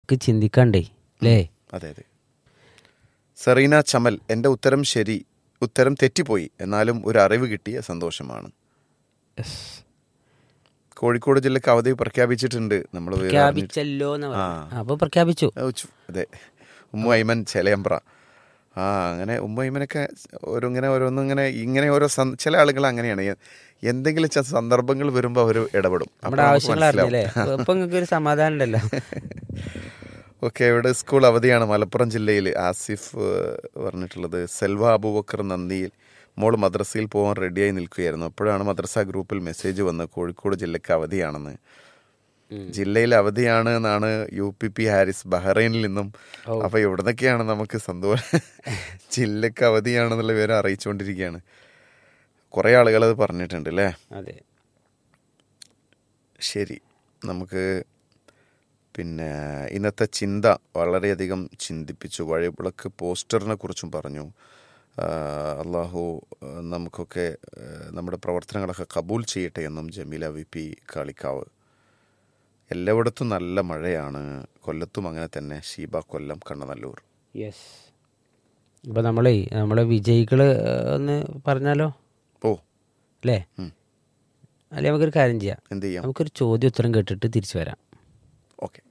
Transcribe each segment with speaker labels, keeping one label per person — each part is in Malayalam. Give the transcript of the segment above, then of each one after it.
Speaker 1: ശരിക്ക് ചിന്തിക്കണ്ടേ അല്ലേ
Speaker 2: അതെ അതെ സെറീന ചമൽ എൻ്റെ ഉത്തരം ശരി ഉത്തരം തെറ്റിപ്പോയി എന്നാലും ഒരു അറിവ് കിട്ടിയ സന്തോഷമാണ് കോഴിക്കോട് ജില്ലക്ക് അവധി പ്രഖ്യാപിച്ചിട്ടുണ്ട് നമ്മൾ
Speaker 1: പ്രഖ്യാപിച്ചല്ലോ എന്ന് പറഞ്ഞു. അപ്പൊ പ്രഖ്യാപിച്ചു
Speaker 2: അതെ ഉമ്മു ഐമൻ ചെലയമ്പ്ര ആ അങ്ങനെ ഉമ്മു ഐമനൊക്കെ ഓരോ ഇങ്ങനെ ഓരോന്നും ഇങ്ങനെ ഇങ്ങനെ ഓരോ സന്ദ- ചില ആളുകൾ അങ്ങനെയാണ് എ- എന്തെങ്കിലും ചില സന്ദർഭങ്ങൾ വരുമ്പോൾ അവർ ഇടപെടും അപ്പോൾ
Speaker 1: നമ്മുടെ
Speaker 2: നമുക്ക്
Speaker 1: ആവശ്യങ്ങൾ
Speaker 2: മനസ്സിലാവും.
Speaker 1: അറിഞ്ഞല്ലേ ഇപ്പൊ നിങ്ങൾക്ക് ഒരു സമാധാനം ഉണ്ടല്ലോ
Speaker 2: ഓക്കെ ഇവിടെ സ്കൂൾ അവധിയാണ് മലപ്പുറം ജില്ലയിൽ ആസിഫ് ഏഹ്, പറഞ്ഞിട്ടുള്ളത് സെൽവ അബൂബക്കർ നന്ദിയിൽ മോൾ മദ്രസയിൽ പോകാൻ റെഡിയായി നിൽക്കുകയായിരുന്നു അപ്പോഴാണ് മദ്രസ ഗ്രൂപ്പിൽ മെസ്സേജ് വന്നത് കോഴിക്കോട് ജില്ലക്ക് അവധിയാണെന്ന് ജില്ലയിൽ അവധിയാണ് എന്നാണ് യു പി പി ഹാരിസ് ബഹ്റൈനിൽ നിന്നും അപ്പൊ എവിടുന്നൊക്കെയാണ് നമുക്ക് സന്തോഷം ജില്ലക്ക് അവധിയാണെന്നുള്ള വിവരം അറിയിച്ചുകൊണ്ടിരിക്കുകയാണ് കുറെ ആളുകൾ അത് പറഞ്ഞിട്ടുണ്ട് അല്ലേ
Speaker 1: അതെ
Speaker 2: ശരി നമുക്ക് പിന്നെ ഇന്നത്തെ ചിന്ത വളരെയധികം ചിന്തിപ്പിച്ചു വഴിവിളക്ക് പോസ്റ്ററിനെ കുറിച്ചും പറഞ്ഞു ആ, അള്ളാഹു ആ, നമുക്കൊക്കെ ആ, നമ്മുടെ പ്രവർത്തനങ്ങളൊക്കെ കബൂൽ ചെയ്യട്ടെ എന്നും ജമീല വി പി കാളിക്കാവ് എല്ലായിടത്തും നല്ല മഴയാണ് കൊല്ലത്തും അങ്ങനെ തന്നെ ഷീബ കൊല്ലം കണ്ണനല്ലൂർ
Speaker 1: യെസ് അപ്പൊ നമ്മളേ നമ്മളെ വിജയികള് ഏഹ്, ഒന്ന് പറഞ്ഞാലോ
Speaker 2: ഓ
Speaker 1: അല്ലേ
Speaker 2: ഉം.
Speaker 1: അല്ലെ നമുക്കൊരു കാര്യം ചെയ്യാം
Speaker 2: എന്ത് ചെയ്യാം
Speaker 1: നമുക്കൊരു ചോദ്യം ഉത്തരം കേട്ടിട്ട് തിരിച്ചു വരാം
Speaker 2: ഓക്കെ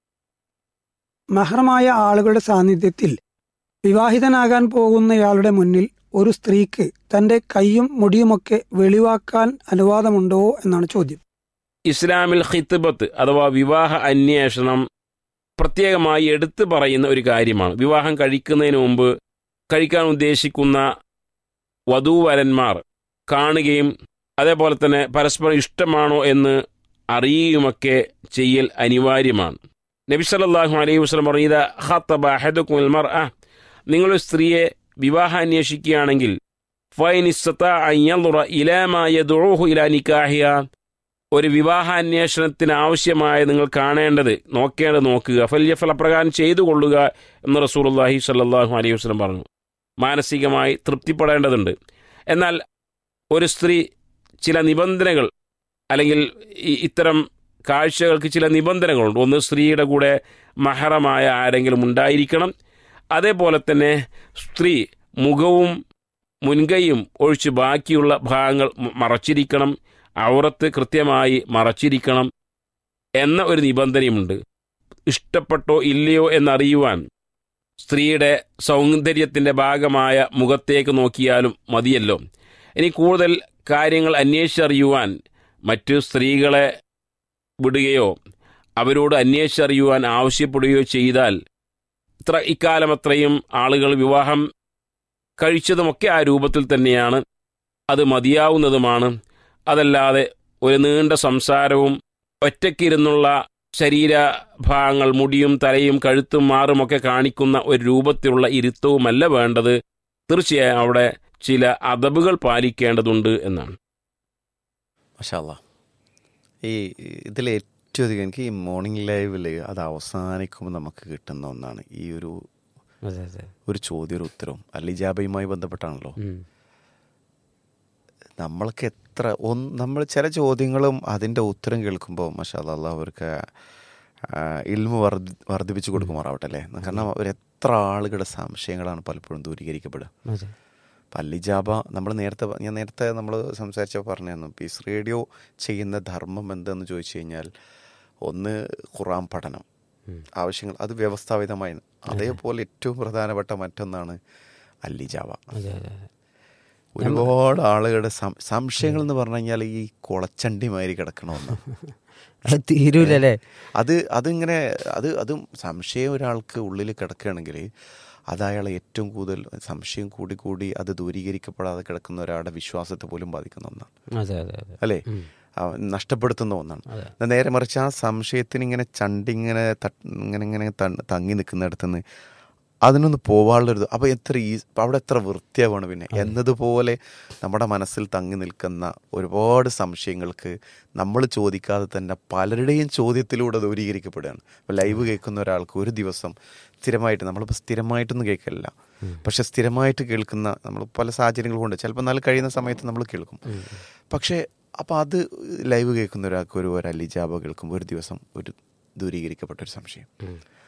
Speaker 3: മഹറമായ ആളുകളുടെ സാന്നിധ്യത്തിൽ വിവാഹിതനാകാൻ പോകുന്നയാളുടെ മുന്നിൽ ഒരു സ്ത്രീക്ക് തന്റെ കൈയും മുടിയുമൊക്കെ വെളിവാക്കാൻ അനുവാദമുണ്ടോ എന്നാണ് ചോദ്യം
Speaker 4: ഇസ്ലാമിൽ ഖിത്ബത്ത് അഥവാ വിവാഹ അന്വേഷണം പ്രത്യേകമായി എടുത്തു പറയുന്ന ഒരു കാര്യമാണ് വിവാഹം കഴിക്കുന്നതിന് മുമ്പ് കഴിക്കാൻ ഉദ്ദേശിക്കുന്ന വധൂവരന്മാർ കാണുകയും അതേപോലെ തന്നെ പരസ്പരം ഇഷ്ടമാണോ എന്ന് അറിയുകയുമൊക്കെ ചെയ്യൽ അനിവാര്യമാണ് നബി സല്ലല്ലാഹു അലൈഹി വസല്ലം പറയുക ഖത്തബ അഹദുക്കുൽ മർഅ നിങ്ങളൊരു സ്ത്രീയെ വിവാഹം അന്വേഷിക്കുകയാണെങ്കിൽ ഫൈൻ ഇസ്തതാഅ അൻ യൻദുറ ഇലാ മാ യദ്ഉഹു ഇലാ നിക്കാഹിയ ഒരു വിവാഹാന്വേഷണത്തിന് ആവശ്യമായ നിങ്ങൾ കാണേണ്ടത് നോക്കേണ്ടത് നോക്കുക ഫല്യഫൽ അപ്രകാരം ചെയ്തു കൊള്ളുക എന്ന് റസൂലുള്ളാഹി സ്വല്ലല്ലാഹു അലൈഹി വസല്ലം പറഞ്ഞു മാനസികമായി തൃപ്തിപ്പെടേണ്ടതുണ്ട് എന്നാൽ ഒരു സ്ത്രീ ചില നിബന്ധനകൾ അല്ലെങ്കിൽ ഈ- ഇത്തരം കാഴ്ചകൾക്ക് ചില നിബന്ധനകളുണ്ട് ഒന്ന് സ്ത്രീയുടെ കൂടെ മഹറമായ ആരെങ്കിലും ഉണ്ടായിരിക്കണം അതേപോലെ തന്നെ സ്ത്രീ മുഖവും മുൻകൈയും ഒഴിച്ച് ബാക്കിയുള്ള ഭാഗങ്ങൾ മ- മറച്ചിരിക്കണം ഔറത്ത് കൃത്യമായി മറച്ചിരിക്കണം എന്ന ഒരു നിബന്ധനയുമുണ്ട് ഇഷ്ടപ്പെട്ടോ ഇല്ലയോ എന്നറിയുവാൻ സ്ത്രീയുടെ സൗന്ദര്യത്തിൻ്റെ ഭാഗമായ മുഖത്തേക്ക് നോക്കിയാലും മതിയല്ലോ ഇനി കൂടുതൽ കാര്യങ്ങൾ അന്വേഷിച്ചറിയുവാൻ മറ്റു സ്ത്രീകളെ വിടുകയോ അവരോട് അന്വേഷിച്ചറിയുവാൻ ആവശ്യപ്പെടുകയോ ചെയ്താൽ ഇത്ര ഇക്കാലം അത്രയും ആളുകൾ വിവാഹം കഴിച്ചതുമൊക്കെ ആ രൂപത്തിൽ തന്നെയാണ് അത് മതിയാവുന്നതുമാണ് അതല്ലാതെ ഒരു നീണ്ട സംസാരവും ഒറ്റയ്ക്കിരുന്നുള്ള ശരീരഭാഗങ്ങൾ മുടിയും തലയും കഴുത്തും മാറുമൊക്കെ കാണിക്കുന്ന ഒരു രൂപത്തിലുള്ള ഇരുത്തവുമല്ല വേണ്ടത് തീർച്ചയായും അവിടെ ചില അതബുകൾ പാലിക്കേണ്ടതുണ്ട് എന്നാണ്
Speaker 2: മഷാല്ല ഈ ഇതിൽ ഏറ്റവും അധികം എനിക്ക് ഈ മോർണിംഗ് ലൈവിൽ അത് അവസാനിക്കുമ്പോൾ നമുക്ക് കിട്ടുന്ന ഒന്നാണ് ഈ ഒരു
Speaker 1: അതെ അതെ
Speaker 2: ഒരു ചോദ്യം ഒരു ഉത്തരവും അല്ലിജാബയുമായി ബന്ധപ്പെട്ടാണല്ലോ
Speaker 1: ഉം.
Speaker 2: നമ്മൾക്ക് എത്ര ഒന്ന് നമ്മൾ ചില ചോദ്യങ്ങളും അതിൻ്റെ ഉത്തരം കേൾക്കുമ്പോൾ മഷാല്ല അവർക്ക് ഇൽമ വർദ്ധി വർദ്ധിപ്പിച്ചു കൊടുക്കുമാറാവട്ടെ അല്ലേ കാരണം അവർ എത്ര ആളുകളുടെ സംശയങ്ങളാണ് പലപ്പോഴും ദൂരീകരിക്കപ്പെടുക
Speaker 1: അതെ
Speaker 2: പല്ലിജാബ നമ്മൾ നേരത്തെ പ- ഞാൻ നേരത്തെ നമ്മൾ സംസാരിച്ചപ്പോൾ പറഞ്ഞായിരുന്നു പീസ് റേഡിയോ ചെയ്യുന്ന ധർമ്മം എന്തെന്ന് ചോദിച്ചു കഴിഞ്ഞാൽ ഒന്ന് ഖുറാൻ പഠനം ആവശ്യങ്ങൾ അത് വ്യവസ്ഥാപിതമായി അതേപോലെ ഏറ്റവും പ്രധാനപ്പെട്ട മറ്റൊന്നാണ് അല്ലിജാവ
Speaker 1: അതെ അതെ അതെ
Speaker 2: ഒരുപാട് ആളുകളുടെ സം- സംശയങ്ങൾ എന്ന് പറഞ്ഞു കഴിഞ്ഞാൽ ഈ കുളച്ചണ്ടിമാതിരി കിടക്കണമെന്ന്
Speaker 1: അത് തീരൂലല്ലേ
Speaker 2: അത് അതിങ്ങനെ അത് അതും സംശയം ഒരാൾക്ക് ഉള്ളിൽ കിടക്കുകയാണെങ്കിൽ അത് അയാളെ ഏറ്റവും കൂടുതൽ സംശയം കൂടി കൂടി അത് ദൂരീകരിക്കപ്പെടാതെ കിടക്കുന്ന ഒരാളുടെ വിശ്വാസത്തെ പോലും ബാധിക്കുന്ന ഒന്നാണ്
Speaker 1: അതെ അതെ അതെ
Speaker 2: അല്ലേ ആ, നഷ്ടപ്പെടുത്തുന്ന ഒന്നാണ് എന്നാൽ നേരെ മറിച്ച് ആ സംശയത്തിന് ഇങ്ങനെ ചണ്ടിങ്ങനെ തട്ട് ഇങ്ങനെ ഇങ്ങനെ ത- തങ്ങി നിൽക്കുന്നിടത്തുനിന്ന് അതിനൊന്ന് പോവാനുള്ളൊരു അപ്പോൾ എത്ര ഈ അവിടെ എത്ര വൃത്തിയാവാണ് പിന്നെ എന്നതുപോലെ നമ്മുടെ മനസ്സിൽ തങ്ങി നിൽക്കുന്ന ഒരുപാട് സംശയങ്ങൾക്ക് നമ്മൾ ചോദിക്കാതെ തന്നെ പലരുടെയും ചോദ്യത്തിലൂടെ ദൂരീകരിക്കപ്പെടുകയാണ് ഇപ്പോൾ ലൈവ് കേൾക്കുന്ന ഒരാൾക്ക് ഒരു ദിവസം സ്ഥിരമായിട്ട് നമ്മളിപ്പോൾ സ്ഥിരമായിട്ടൊന്നും കേൾക്കില്ല പക്ഷെ സ്ഥിരമായിട്ട് കേൾക്കുന്ന നമ്മൾ പല സാഹചര്യങ്ങൾ കൊണ്ട് ചിലപ്പോൾ നല്ല കഴിയുന്ന സമയത്ത് നമ്മൾ കേൾക്കും പക്ഷേ അപ്പോൾ അത് ലൈവ് കേൾക്കുന്ന ഒരാൾക്ക് ഒരു ഒരു അലിജാബ കേൾക്കുമ്പോൾ ഒരു ദിവസം ഒരു ദൂരീകരിക്കപ്പെട്ട ഒരു സംശയം